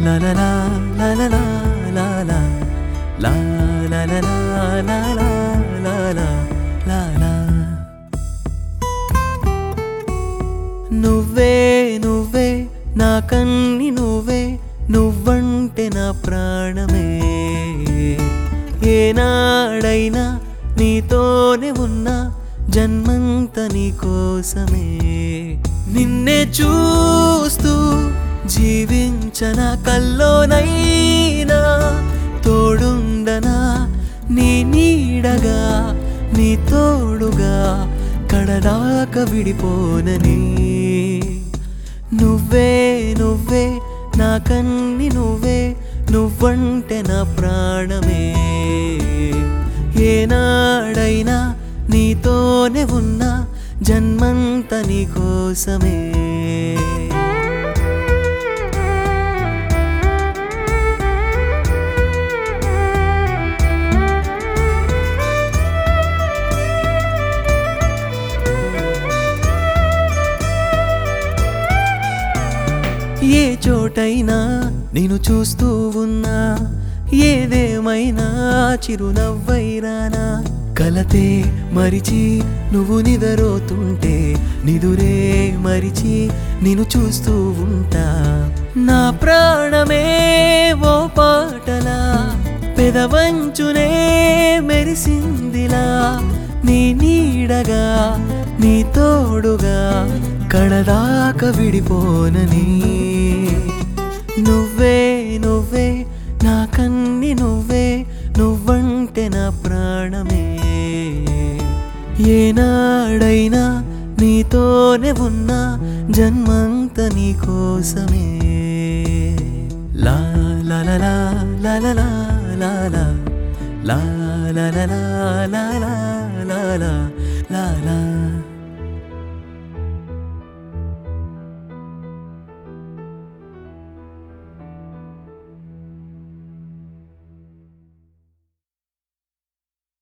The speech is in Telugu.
లా లా లా లా లా లా లా లా లా లా లా లా లా లా లా లా లా నువ్వే నువ్వే నా కన్ని నువ్వే నువ్వంటే నా ప్రాణమే ఏనాడైనా నీతోనే ఉన్నా జన్మంత నీ కోసమే నిన్నే చూస్తూ జీవించన కల్లోనైనా తోడుండనా నీ నీడగా నీ తోడుగా కడదాక విడిపోనని నువ్వే నువ్వే నా కన్ని నువ్వే నువ్వంటే నా ప్రాణమే ఏనాడైనా నీతోనే ఉన్నా జన్మంత నీ కోసమే ఏ చోటైనా నేను చూస్తూ ఉన్నా ఏదేమైనా చిరునవ్వైరానా కలతే మరిచి నువ్వు నిదరోతుంటే నిదురే మరిచి నేను చూస్తూ ఉంటా నా ప్రాణమే ఓ పాటలా పెదవంచునే మెరిసిందిలా నీ నీడగా నీ తోడుగా కడదాక విడిపోనని నువ్వే నువ్వే నా కన్ని నువ్వే నువ్వంటే నా ప్రాణమే ఏనాడైనా నీతోనే ఉన్నా జన్మంత నీ కోసమే లా లా లా లా లా లా లా లా లా లా లా లా లా లా లా లా లా లా